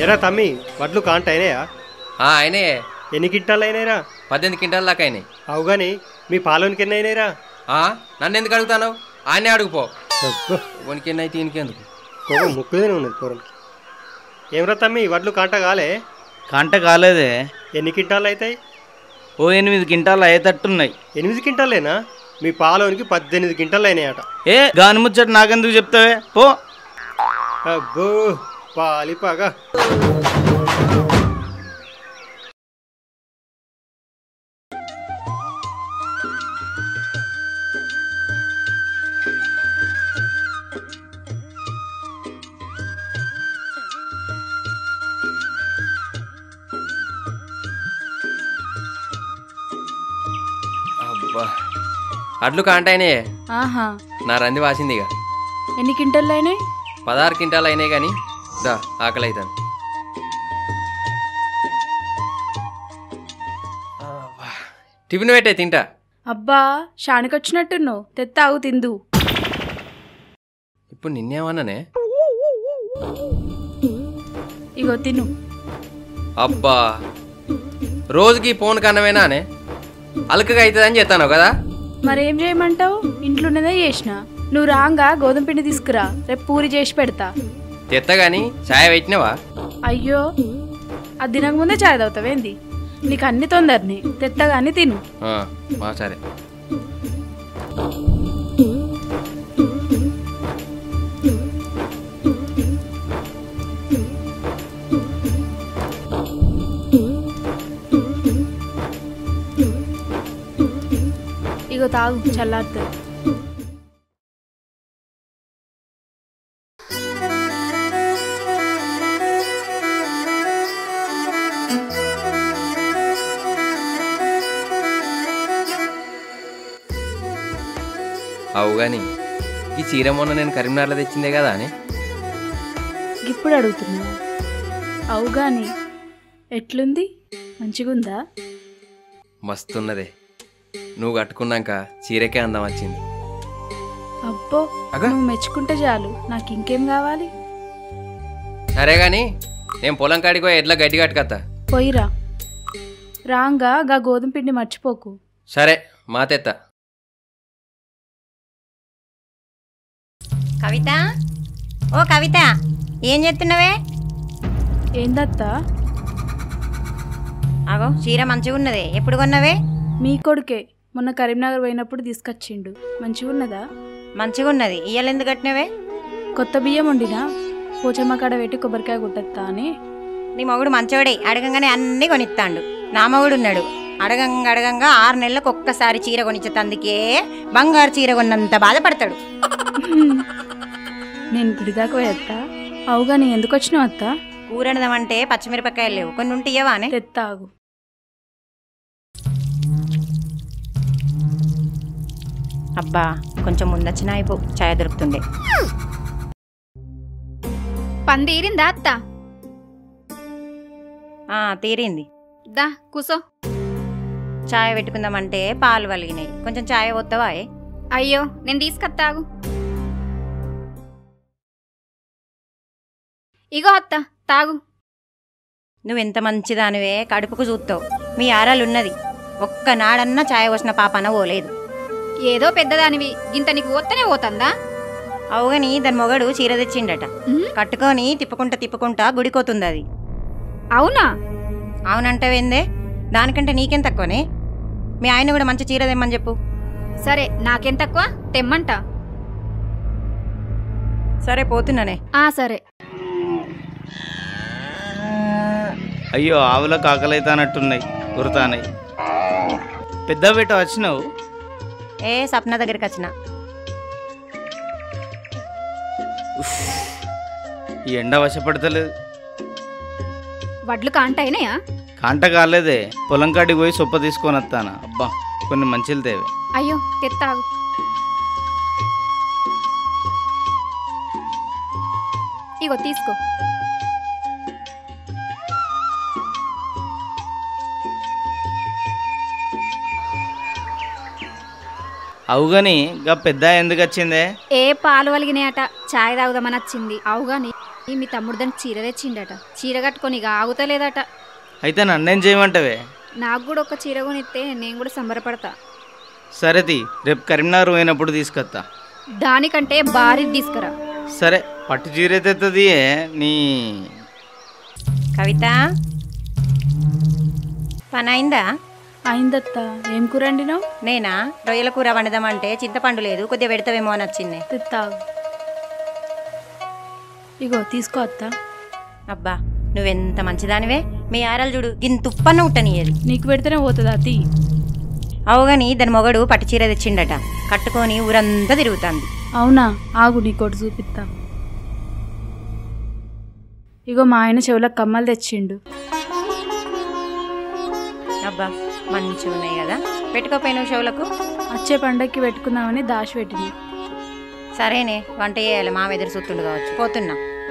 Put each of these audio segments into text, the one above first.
ఎరా తమ్మి వడ్లు కాంట అయినాయా ఆ, అయినే ఎన్ని కింటాలు అయినాయిరా పద్దెనిమిది క్వింటాల దాకా అయినాయి అవు కానీ మీ పాలోనికి ఎన్ని అయినాయిరా ఆ, నన్ను ఎందుకు అడుగుతాను ఆయనే అడుగుపో అబ్బో, ఉనికి ఎన్ని అయితే ఈయనకి ఎందుకు కోపం ముక్కుదేనే ఉన్నది కూరలు ఏమరా తమ్మి వడ్లు కాంట కాలే కంట కాలేదే ఎన్ని కింటాలు అవుతాయి ఓ ఎనిమిది కింటాలు అయ్యేటట్టున్నాయి ఎనిమిది కింటాలేనా మీ పాలోనికి పద్దెనిమిది కింటాలు అయినాయట ఏ గాని ముచ్చట నాకెందుకు చెప్తావే పో అబ్బో పాలిపాగా అబ్బా అడ్లు కాంట అయినాయే ఆహా నా రంది వాసింది ఇక ఎన్ని క్వింటల్ అయినాయి పదహారు క్వింటాలు అయినాయి కానీ దా ఆకలి అవుతాను టిఫిన్ పెట్టే తింటా అబ్బా షానికొచ్చినట్టున్నావు తెత్తావు తిందు ఇప్పుడు నిన్నేమన్నానే ఇగో తిను అబ్బా రోజుకి ఫోన్ కన్నమేనానే అలకగా అవుతుందని చెప్తాను కదా మరేం చేయమంటావు ఇంట్లోనేదే చేసిన నువ్వు రాంగా గోధుమ పిండి తీసుకురా రేపు పూరి చేసి పెడతా తెత్త కానీ ఛాయ్ పెట్టినవా అయ్యో అది తినక ముందే చాయ్ తాగుతావేంది నీకు అన్ని తొందరని తెత్తగాని తిను ఆ, ఆ, సరే ఇగో తాగు చల్లారుతుంది అవు కానీ ఈ చీర మొన్న నేను కరీంనగర్లో తెచ్చిందే కదా అని ఇప్పుడు అడుగుతున్నా అవు గాని ఎట్లుంది మంచిగుందా మస్తున్నదే నువ్వు కట్టుకున్నాక చీరకే అందం వచ్చింది అబ్బో అగా. నువ్వు మెచ్చుకుంటే చాలు నాకు ఇంకేం కావాలి సరే కానీ నేను పొలం కాడికి పోయి ఎట్లా గడ్డి కట్టుకత్తా పోయిరా రాంగా గా గోధుమ పిండి మర్చిపోకు సరే మా తెత్త కవిత ఓ కవిత ఏం చేస్తున్నావే ఏందత్తా అగో చీర మంచిగా ఉన్నదే ఎప్పుడు కొన్నవే మీ కొడుకే మొన్న కరీంనగర్ పోయినప్పుడు తీసుకొచ్చిండు మంచిగున్నదా మంచిగా ఉన్నది ఇయ్యాల ఎందుకు కట్టినవే కొత్త బియ్యం వండినా పోచమ్మ కాడ పెట్టి కొబ్బరికాయ కొట్టత్తా అని నీ మొగుడు మంచోడే అడగంగానే అన్నీ కొనిస్తాండు నా మొగుడు ఉన్నాడు అడగంగా అడగంగా ఆరు నెలలకు ఒక్కసారి చీర కొనిచ్చేతందుకే బంగారు చీర కొన్నంత బాధపడతాడు నేను గుడిదాకా పోయత్తా అవుగా నీ ఎందుకు వచ్చినావు అత్తా కూరనదమంటే పచ్చిమిరపకాయలు లేవు కొన్ని ఉంటే ఇయ్యవానే తెత్తాగు అబ్బా కొంచెం ముందొచ్చిన అయిపో ఛాయ్ దొరుకుతుండే పని తీరిందా అత్త ఆ తీరింది దా కూసో ఛాయ్ పెట్టుకుందామంటే పాలు వలిగినాయి కొంచెం ఛాయ్ వద్దావా ఏ? అయ్యో నేను తీసుకొత్తాగు ఇగో అత్త తాగు నువ్వెంత మంచిదానివే కడుపుకు చూస్తావు మీ ఆరాలున్నది ఒక్క నాడన్నా ఛాయ్ పోసిన పాపన పోలేదు ఏదో పెద్దదానివి గింత నీకు పోతనే పోతందా అవుగని దాని మొగడు చీర తెచ్చిండట ఉమ్, కట్టుకొని తిప్పుకుంటా తిప్పుకుంటా గుడికోతుంది అది అవునా అవునంటావేందే దానికంటే నీకేం తక్కువనే మీ ఆయన కూడా మంచి చీర తెమ్మని చెప్పు సరే నాకేం తక్కువ తెమ్మంట సరే పోతున్నానే ఆ సరే అయ్యో ఆవులకు ఆకలైతానట్టున్నాయి ఉరుతానాయి పెద్ద బిడ్డ వచ్చినావు ఏ సప్న దగ్గరికి వచ్చిన ఈ ఎండ వశపడతలేదు వడ్లు కాంట అయినాయా కాంట కాలేదే పొలం కాడికి పోయి సొప్ప తీసుకొని వస్తాను అబ్బా కొన్ని మంచిలు తేవే అయ్యో తెత్తాగు ఇగో తీసుకో అవుగాని గా పెద్ద ఎందుకు వచ్చిందే ఏ పాలు వలిగినాయట చాయ్ తాగుదామని వచ్చింది అవుగాని ఈ మీ తమ్ముడు దానికి చీర తెచ్చిండట చీర కట్టుకొని ఇక ఆగుతలేదట అయితే నన్నేం చేయమంటావే నాకు కూడా ఒక చీర కొనిస్తే నేను కూడా సంబరపడతా సరేది రేపు కరీంనగర్ పోయినప్పుడు తీసుకొస్తా దానికంటే భారీ తీసుకురా సరే పట్టు చీర తెత్తది నీ కవిత పని అయిందా అయిందత్త ఏం కూర వండినావు నేనా రొయ్యల కూర వండదామంటే చింతపండు లేదు కొద్దిగా పెడతావేమో అని వచ్చింది తెత్తావు ఇగో తీసుకో అత్త అబ్బా నువ్వెంత మంచిదానివే మీ ఆరలు చూడు గిన్ తుప్పన్న ఉట్టనియది నీకు పెడితేనే పోతుంది అతి అవుగాని దాని మొగడు పట్టు చీర తెచ్చిండట కట్టుకొని ఊరంతా తిరుగుతాంది అవునా ఆగు నీకోటి చూపిస్తా ఇగో మా ఆయన చెవులకు కమ్మలు తెచ్చిండు అబ్బా మంచిగా ఉన్నాయి కదా పెట్టుకోపోయినావు షవులకు వచ్చే పండక్కి పెట్టుకుందామని దాచి పెట్టింది సరేనే వంట చేయాలి మా ఎదురు చూస్తుండు కావచ్చు పోతున్నా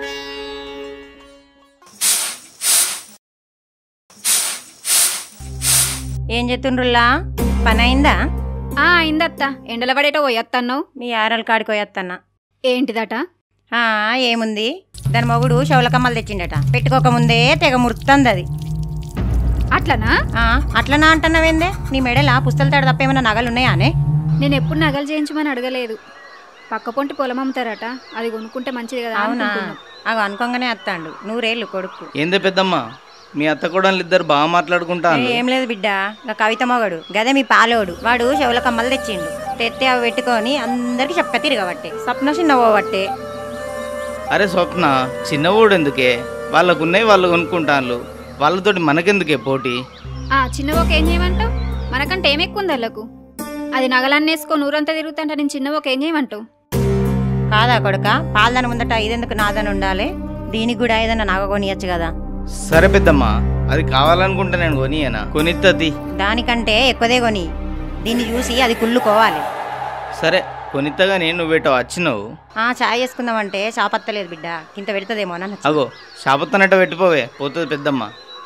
ఏం చెప్తుండ్రులా పని అయిందా ఆ అయిందత్త ఎండల పడేటో పోయత్తన్నావు మీ ఆరల కాడికి పోయత్తన్నా ఏంటిదట ఆ, ఏముంది దాని మొగుడు షవుల కమ్మలు తెచ్చిండట పెట్టుకోకముందే తెగ ముర్తంది అది అట్లనా ఆ, అట్లనా అంటున్నావేందే నీ మెడల పుస్తల తాడు తప్ప ఏమైనా నగలు ఉన్నాయానే నేను ఎప్పుడు నగలు చేయించమని అడగలేదు పక్క పొంటి పొలం అమ్ముతారట అది కొనుక్కుంటే మంచిది కదా అవునా అనుకుంటున్నా అవి అనుకోగానే అత్తాండు నూరేళ్ళు కొడుకు ఏందే పెద్దమ్మ మీ అత్త కోడళ్ళు ఇద్దరు బాగా మాట్లాడుకుంటా ఏ, ఏం లేదు బిడ్డ ఇంకా కవిత మొగడు గదే మీ పాలోడు వాడు చెవుల కమ్మలు తెచ్చిండు తెత్తే అవి పెట్టుకొని అందరికి చెప్ప తిరగబట్టే స్వప్న చిన్న పోవట్టే అరే స్వప్న చిన్నవాడు ఎందుకే వాళ్ళకున్నాయి వాళ్ళు కొనుక్కుంటాను వాళ్ళతోటి మనకెందుకే పోటీ ఆ చిన్నవోక ఏం చేయమంటావు మనకంటే ఏం ఎక్కువ ఉంది వాళ్ళకు అది నగలన్నేసుకొని ఊరంతా తిరుగుతుంటే నేను చిన్నవోక ఏం చేయమంటావు కాదా కొడుక పాలదాని ముందట ఇదెందుకు నాదని ఉండాలి దీనికి కూడా ఏదైనా నగ కొనియచ్చు కదా సరే పెద్దమ్మ అది కావాలనుకుంటే నేను కొనియనా కొనిత్తది దానికంటే ఎక్కువదే కొని దీన్ని చూసి అది కుళ్ళుకోవాలి సరే కొనిత్తగా నేను నువ్వు పెట్ట వచ్చినావు ఆ చాయ్ వేసుకుందామంటే చాపత్తలేదు బిడ్డ ఇంత పెడుతుందేమో అని అగో శాపత్తనట్ట పెట్టిపోవే పోతుంది పెద్దమ్మ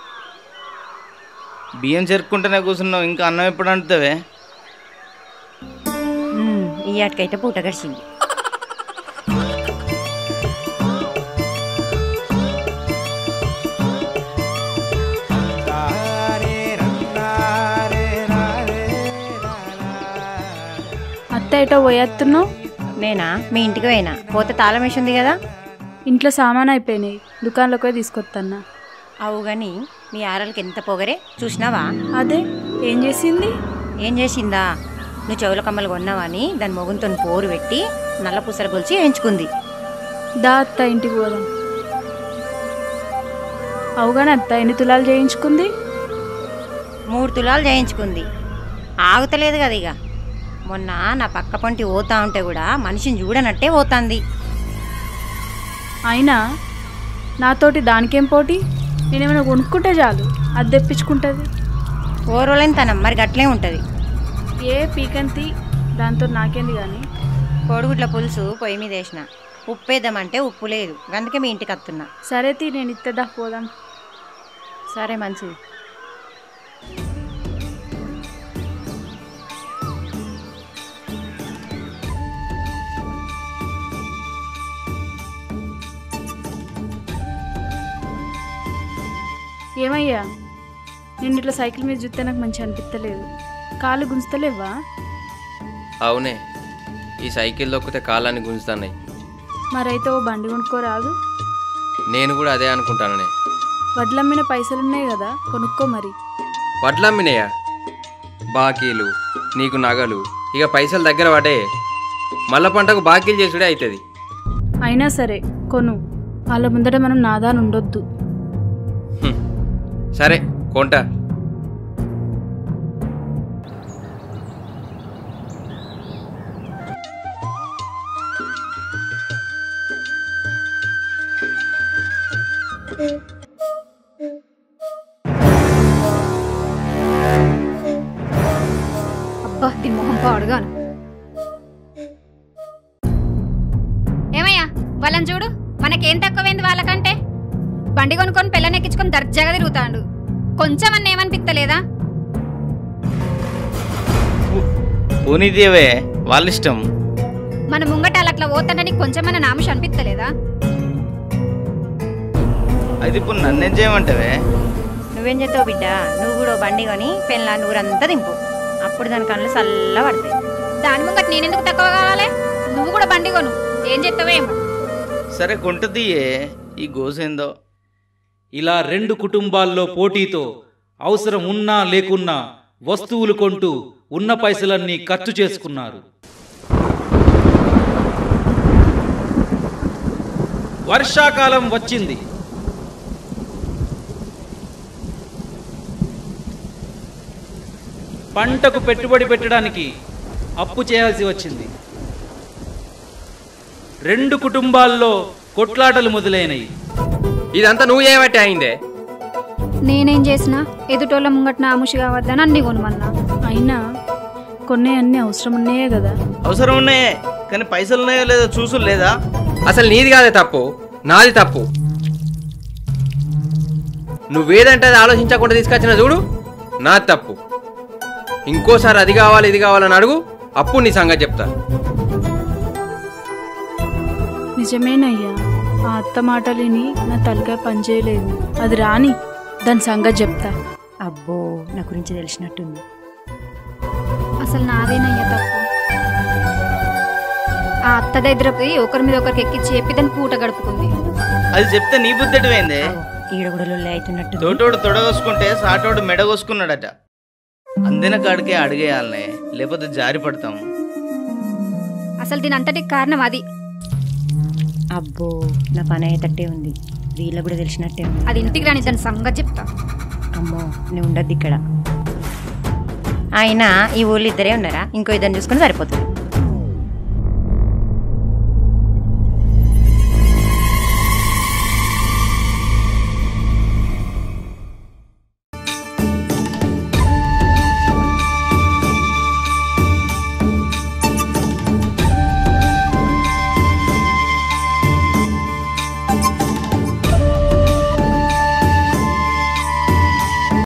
బియ్యం చెరుక్కుంటేనే కూర్చున్నావు ఇంకా అన్నం ఎప్పుడు అంటుతావే ఈ ఆటకైతే పూట గడిచింది అత్త ఎటో పోయేస్తున్నావు నేనా మీ ఇంటికి పోయినా పోతే తాళం వేసి ఉంది కదా ఇంట్లో సామాన్ అయిపోయినాయి దుకాణంలోకి పోయి తీసుకొత్తన్నా అవు గాని మీ ఆరలకి ఎంత పొగరే చూసినావా అదే ఏం చేసింది ఏం చేసిందా నువ్వు చెవుల కమ్మలు కొన్నావని దాని మొగుంతో పోరు పెట్టి నల్ల పూసల గొలిచి వేయించుకుంది దా అత్త ఇంటికి పోదాం అవుగానే అత్త ఎన్ని తులాలు చేయించుకుంది మూడు తులాలు చేయించుకుంది ఆగుతలేదు కదా ఇక మొన్న నా పక్క పంటి పోతా ఉంటే కూడా మనిషిని చూడనట్టే పోతాంది అయినా నాతోటి దానికేం పోటీ నేనేమైనా కొనుక్కుంటే చాలు అది తెప్పించుకుంటుంది ఓరోలేని తనం మరి గట్లే ఉంటుంది ఏ పీకంతి దాంతో నాకేంది కానీ కోడిగుడ్ల పులుసు పొయ్యి మీద వేసిన ఉప్పేద్దామంటే ఉప్పు లేదు అందుకే మీ ఇంటికి వస్తున్నా సరే తీ నేను ఇత్తదా పోదాం సరే మంచిది ఏమయ్యా నేను ఇట్లా సైకిల్ మీద చూస్తే నాకు మంచిగా అనిపించలేదు కాళ్ళు గుంజుతలేవా అవునే ఈ సైకిల్ దొక్కితే కాళ్ళని గుంజుతున్నాయి మరైతే ఓ బండి కొనుక్కోరాదు నేను కూడా అదే అనుకుంటాననే వడ్లమ్మిన పైసలున్నాయి కదా కొనుక్కో మరి వడ్లమ్మినయా బాకీలు నీకు నగలు ఇక పైసలు దగ్గర పడే మళ్ళా పంటకు బాకీలు చేసుడే అవుతుంది అయినా సరే కొను వాళ్ళ ముందట మనం నాదాని ఉండొద్దు సరే కొంటా అబ్బా దీని మొహం పాడుగాను ఏమయ్యా వాళ్ళని చూడు మనకేం తక్కువైంది వాళ్ళకంటే బండి కొనుక్కొని పిల్లనెక్కించుకొని దర్జాగా తిరుగుతాడు కొంచెం అన్న ఏమనిపిస్తలేదా పోనీదేవే వాళ్ళ ఇష్టం మన ముంగట అలా అట్లా పోతాడని కొంచెమన్నా నామష అనిపిస్తలేదా అయితే ఇప్పుడు నన్నేం చేయమంటావే నువ్వేం చేస్తావు బిడ్డ నువ్వు కూడా ఓ బండి కొని పెళ్ళ నూరంతా దింపు అప్పుడు దాని కళ్ళు చల్ల పడతాయి దాని ముంగట నేనెందుకు తక్కువ కావాలి నువ్వు కూడా బండి కొను ఏం చేస్తావేమో సరే కొంటదియే ఈ గోసేందో ఇలా రెండు కుటుంబాల్లో పోటీతో అవసరం ఉన్నా లేకున్నా వస్తువులు కొంటూ ఉన్న పైసలన్నీ ఖర్చు చేసుకున్నారు వర్షాకాలం వచ్చింది పంటకు పెట్టుబడి పెట్టడానికి అప్పు చేయాల్సి వచ్చింది రెండు కుటుంబాల్లో కొట్లాటలు మొదలైనవి ఇదంతా నువ్వు చేయబట్టి అయిందే నేనేం చేసినా ఎదుటోళ్ళ ముంగట ఆముషి కావద్దని అన్ని కొనుమన్నా అయినా కొన్ని అన్ని అవసరం ఉన్నాయే కదా అవసరం ఉన్నాయే కానీ పైసలు ఉన్నాయో లేదో చూసు లేదా అసలు నీది కాదే తప్పు నాది తప్పు నువ్వేదంటే అది ఆలోచించకుండా తీసుకొచ్చిన చూడు నాది తప్పు ఇంకోసారి అది కావాలి ఇది కావాలని అడుగు అప్పుడు నీ సంగతి చెప్తా నిజమేనయ్యా ఆ అత్త మాటలిని నా తలకాయ పనిచేయలేదు అది రాని దాని సంగతి చెప్తా అబ్బో నా గురించి తెలిసినట్టుంది అసలు నాదేనయ్యా తప్పు ఆ అత్త దగ్గర పోయి ఒకరి మీద ఒకరికి ఎక్కించి చెప్పి దాన్ని పూట గడుపుకుంది అది చెప్తే నీ బుద్ధెటివైందే ఈడ కూడా లొల్లి అవుతున్నట్టు తోటోడు తొడగోసుకుంటే సాటోడు మెడగోసుకున్నాడట అందిన కాడికే అడిగేయాలనే లేకపోతే జారి పడతాం అసలు దీని అంతటికి కారణం అది అబ్బో నా పని అయ్యేటట్టే ఉంది వీళ్ళ కూడా తెలిసినట్టే ఉంది అది ఇంటికి రాని దాని సంగతి చెప్తా అమ్మో నేను ఉండద్దు ఇక్కడ అయినా ఈ ఊళ్ళో ఇద్దరే ఉన్నారా ఇంకో ఇద్దరు చూసుకుని సరిపోతుంది